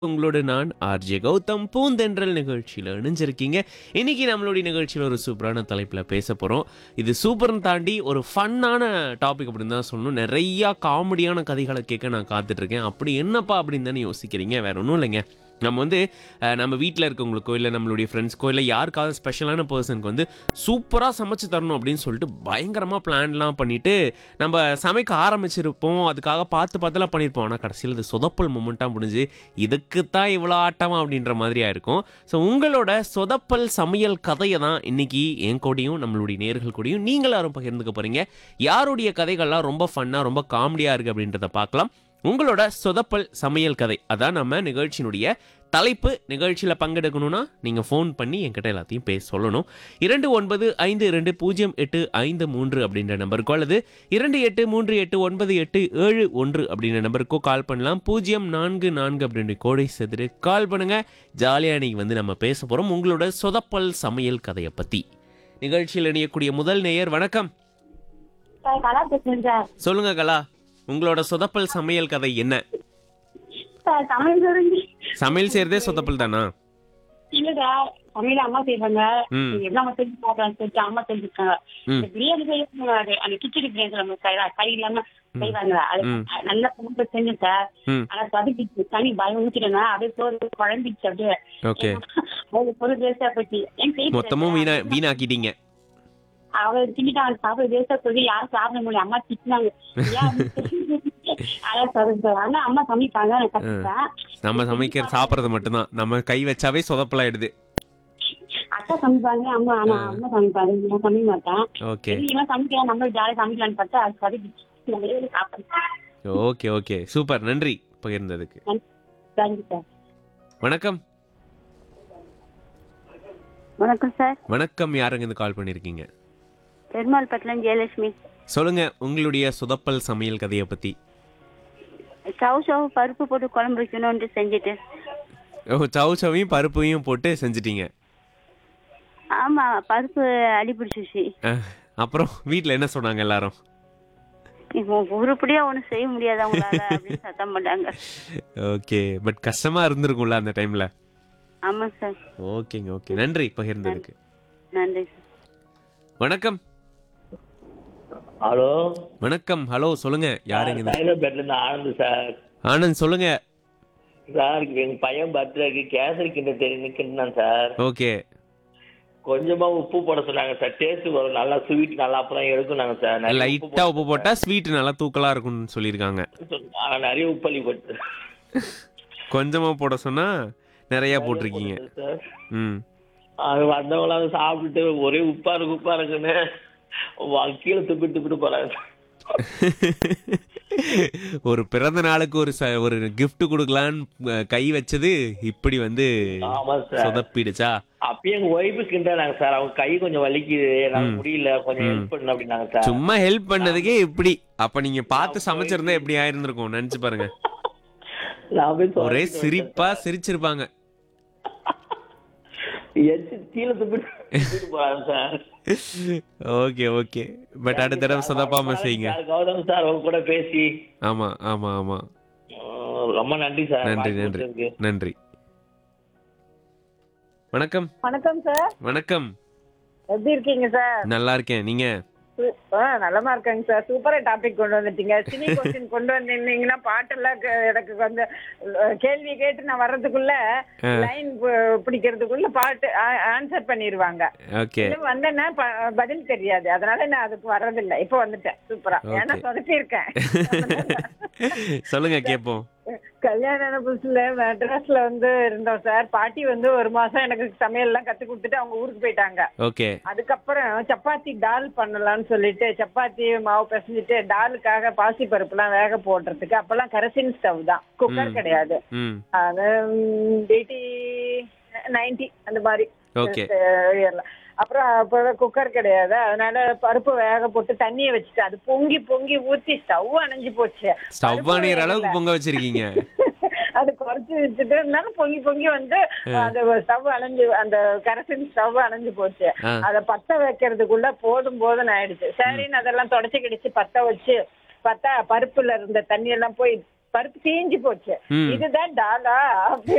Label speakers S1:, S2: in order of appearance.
S1: உங்களோட நான் ஆர்ஜே கௌதம் பூந்தென்றல் நிகழ்ச்சியில் இணைஞ்சிருக்கீங்க இன்னைக்கு நம்மளுடைய நிகழ்ச்சியில் ஒரு சூப்பரான தலைப்பில் பேச போகிறோம் இது சூப்பர்னு தாண்டி ஒரு ஃபன்னான டாபிக் அப்படின்னு தான் சொல்லணும் நிறையா காமெடியான கதைகளை கேட்க நான் காத்துட்ருக்கேன் அப்படி என்னப்பா அப்படின்னு தானே யோசிக்கிறீங்க வேற ஒன்றும் இல்லைங்க நம்ம வந்து அஹ், நம்ம வீட்டில் இருக்கவங்களுக்கோ இல்லை நம்மளுடைய ஃப்ரெண்ட்ஸ்க்கோ இல்லை யாருக்காவது ஸ்பெஷலான பர்சனுக்கு வந்து சூப்பராக சமைச்சு தரணும் அப்படின்னு சொல்லிட்டு பயங்கரமாக பிளான்லாம் பண்ணிட்டு நம்ம சமைக்க ஆரம்பிச்சிருப்போம் அதுக்காக பார்த்து பார்த்துலாம் பண்ணியிருப்போம் ஆனால் கடைசியில் இது சொதப்பல் மூமெண்ட்டாக முடிஞ்சு இதுக்கு தான் இவ்வளோ ஆட்டமா அப்படின்ற மாதிரியா இருக்கும் ஸோ உங்களோட சொதப்பல் சமையல் கதையை தான் இன்னைக்கு என் கூடயும் நம்மளுடைய நேர்கள் கூடயும் நீங்கள் யாரும் பகிர்ந்துக்க போறீங்க யாருடைய கதைகள்லாம் ரொம்ப ஃபன்னாக ரொம்ப காமெடியாக இருக்குது அப்படின்றத பார்க்கலாம் உங்களோட சொதப்பல் சமையல் கதை அதான் நம்ம நிகழ்ச்சியினுடைய தலைப்பு நிகழ்ச்சியில் பங்கெடுக்கணும்னா நீங்கள் ஃபோன் பண்ணி என்கிட்ட எல்லாத்தையும் பேச சொல்லணும் இரண்டு ஒன்பது ஐந்து இரண்டு பூஜ்ஜியம் எட்டு ஐந்து மூன்று அப்படின்ற நம்பருக்கோ அல்லது இரண்டு எட்டு மூன்று எட்டு ஒன்பது எட்டு ஏழு ஒன்று அப்படின்ற நம்பருக்கோ கால் பண்ணலாம் பூஜ்ஜியம் நான்கு நான்கு அப்படின்ற கோடை செதுரு கால் பண்ணுங்க ஜாலியாக இன்னைக்கு வந்து நம்ம பேச போகிறோம் உங்களோட சொதப்பல் சமையல் கதையை பற்றி நிகழ்ச்சியில் இணையக்கூடிய முதல் நேயர் வணக்கம்
S2: சார் கலா பேசுறேன் சார்
S1: சொல்லுங்க கலா உங்களோட சொதப்பல் சமையல் கதை என்ன
S2: சார் தமிழ் தெரிஞ்சு
S1: சமையல் செய்யறதே சொதப்பல் தானா
S2: இல்ல சார் தமிழ்ல அம்மா செய்வாங்க
S1: ம்.
S2: என்ன அம்மா செஞ்சு பார்க்கலாம் சொல்லிட்டு அம்மா செஞ்சுருக்காங்க
S1: ம்.
S2: இந்த பிரியாணி செய்ய அது அந்த கிச்சடி பிரியாணி நம்ம கை கை இல்லாம செய்வாங்க அது
S1: ம்.
S2: நல்ல பொண்ணு செஞ்சேன் சார்
S1: ம்
S2: ஆனா பதுக்கிச்சு தனி பயம் ஊத்திட்டேன்னா அப்படியே சோறு குழம்பிச்சு அப்படியே
S1: ஓகே
S2: அது பொருள் வேஸ்டா போச்சு ஏன் செய்ய
S1: மொத்தமும் வீணா வீணாக்கிட்டீங்க
S2: அவ திட்டாங்க சாப்பிட வேஸ்டா சொல்லி யாரும் சாப்பிட முடியல அம்மா திட்டினாங்க ஏன் அப்படி செஞ்சீங்க? அதான் சொல்றேன் சார் ஆனா அம்மா சமைப்பாங்க நான் கத்துக்கிட்டேன்
S1: நம்ம சமைக்கிற சாப்பிட்றது மட்டும்தான் நம்ம கை வச்சாவே சொதப்பலாயிடுது
S2: அக்கா சமைப்பாங்க அம்மா ஆனா அம்மா சமைப்பாங்க நான் சமைக்க மாட்டேன்
S1: ஓகே
S2: இவன் சமைக்கலாம் நம்ம ஜாலியாக சமைக்கலாம்னு பார்த்தா அது சரி சாப்பிட்டேன்
S1: ஓகே ஓகே சூப்பர் நன்றி பகிர்ந்ததுக்கு
S2: தேங்க்யூ சார்
S1: வணக்கம்
S3: வணக்கம் சார்
S1: வணக்கம் யாருங்க இருந்து கால் பண்ணிருக்கீங்க
S3: பெருமாள் பட்டினம் ஜெயலட்சுமி
S1: சொல்லுங்க உங்களுடைய சொதப்பல் சமையல் கதையை பத்தி
S3: சவு சவு பருப்பு போட்டு குழம்பு வைக்கணும்னு செஞ்சுட்டு
S1: ஓ சவு சவையும் பருப்பையும் போட்டு செஞ்சிட்டீங்க
S3: ஆமா பருப்பு அடி பிடிச்சிச்சு
S1: அஹ், அப்புறம் வீட்டில் என்ன சொன்னாங்க எல்லாரும்
S3: இப்போ உருப்படியா ஒண்ணும் செய்ய முடியாது அவங்களால அப்படின்னு சத்தம் பண்ணாங்க
S1: ஓகே பட் கஷ்டமா இருந்திருக்கும்ல அந்த டைம்ல
S3: ஆமா சார்
S1: ஓகேங்க ஓகே நன்றி பகிர்ந்ததுக்கு
S3: நன்றி சார்
S1: வணக்கம்
S4: ஹலோ
S1: வணக்கம் ஹலோ சொல்லுங்க யாருங்க இது?
S4: சைதாபேட்ல இருந்து ஆனந்த் சார்
S1: ஆனந்த் சொல்லுங்க
S4: சார் எங்க பையன் பர்த்டேக்கு கேசரி கிண்ட தெரியும் கிண்டான் சார்
S1: ஓகே
S4: கொஞ்சமா உப்பு போட சொன்னாங்க சார் டேஸ்ட் வரும் நல்லா ஸ்வீட் நல்லா அப்புறம் எடுக்குனாங்க சார் நிறைய உப்பு
S1: லைட்டா உப்பு போட்டா ஸ்வீட் நல்லா தூக்கலா இருக்கும்னு சொல்லியிருக்காங்க
S4: போட்டு- ஆ, நிறைய உப்பள்ளி போட்டு
S1: கொஞ்சமா போட சொன்னா நிறைய போட்டிருக்கீங்க
S4: சார்
S1: ம்
S4: அது வந்தவங்களாம் அதை சாப்பிட்டுட்டு ஒரே உப்பா இருக்கு உப்பா இருக்குன்னு வா- கீழே துப்பிட்டு துப்பிட்டு போறாங்க
S1: ஒரு பிறந்த நாளுக்கு ஒரு ச- ஒரு gift கொடுக்கலான்னு அஹ், கை வச்சது இப்படி வந்து
S4: ஆமா சார்
S1: சொதப்பிடுச்சா
S4: அப்பயும் எங்க ஒய்ஃபு கிண்டாங்க சார் அவங்க கை கொஞ்சம் வலிக்குது என்னால முடியல கொஞ்சம் ஹெல்ப் பண்ணு அப்படின்னாங்க சார்
S1: சும்மா ஹெல்ப் பண்ணதுக்கே இப்படி அப்ப நீங்க பார்த்து சமைச்சிருந்தா எப்படி ஆயிருந்திருக்கும் நினைச்சு பாருங்க
S4: நான் போய்
S1: ஒரே
S4: துரத்திட்டு
S1: சிரிப்பா சிரிச்சிருப்பாங்க
S4: எச்சு கீழே துப்பிட்டு துப்பிட்டு போறாங்க சார்
S1: ஓகே ஓகே பட் அடுத்த தடவை சொதப்பாம செய்யுங்க
S4: சார், கௌதம் சார் உங்க கூட பேசி
S1: ஆமா ஆமா ஆமா
S4: உம், ரொம்ப நன்றி சார்
S1: நன்றி
S4: வாய்ப்பு
S1: நன்றி
S4: கொடுத்ததுக்கு.
S1: நன்றி வணக்கம்
S2: வணக்கம் சார்
S1: வணக்கம்
S2: எப்படி இருக்கீங்க சார்
S1: நல்லா இருக்கேன் நீங்க
S2: நல்லமா இருக்காங்க சார் சூப்பரா டாபிக் கொண்டு வந்துட்டீங்க சினி கொஸ்டின் கொண்டு வந்திருந்தீங்கன்னா பாட்டெல்லாம் க- எனக்கு வந்து அஹ், கேள்வி கேட்டு நான் வர்றதுக்குள்ள லைன் பிடிக்கிறதுக்குள்ள பாட்டு ஆன்சர் பண்ணிடுவாங்க
S1: ஓகே
S2: இன்னும் வந்தேன்னா ப- பதில் தெரியாது அதனால நான் அதுக்கு வர்றதில்லை இப்போ வந்துட்டேன் சூப்பரா ஏன்னா சொதப்பி இருக்கேன்
S1: சொல்லுங்க கேப்போம்
S2: கல்யாண புதுசுல மெட்ராஸ்ல வந்து இருந்தோம் சார் பாட்டி வந்து ஒரு மாசம் எனக்கு சமையல் எல்லாம் கத்து கொடுத்துட்டு அவங்க ஊருக்கு போயிட்டாங்க
S1: ஓகே
S2: அதுக்கப்புறம் சப்பாத்தி டால் பண்ணலாம்னு சொல்லிட்டு சப்பாத்தி மாவு பிசைஞ்சிட்டு டாலுக்காக பாசி பருப்புலாம் வேக போடுறதுக்கு அப்பெல்லாம் கரசின் ஸ்டவ் தான் குக்கர் கிடையாது
S1: ம்
S2: அது எயிட்டி நைன்டி அந்த மாதிரி
S1: ஓகே
S2: yearல. அப்புறம் அப்ப குக்கர் கிடையாது அதனால பருப்பு வேக போட்டு தண்ணியை வச்சுட்டு அது பொங்கி பொங்கி ஊத்தி ஸ்டவ் அணைஞ்சு போச்சு
S1: ஸ்டவ் ஆனியர் அளவுக்கு பொங்க வச்சிருக்கீங்க
S2: அது குறைச்சு வச்சுட்டு இருந்தாலும் பொங்கி பொங்கி வந்து அந்த ஸ்டவ் அணைஞ்சு அந்த கரசின் ஸ்டவ் அணைஞ்சு போச்சு
S1: ஆ.
S2: அத பத்த வைக்கிறதுக்குள்ள போதும் போதும்னு ஆயிடுச்சு சரின்னு அதெல்லாம் தொடச்சு கிடிச்சு பத்த வச்சு பத்தா பருப்புல இருந்த தண்ணி எல்லாம் போய் பருப்பு தீஞ்சு போச்சு
S1: ம்.
S2: இதுதான் டாலா அப்படி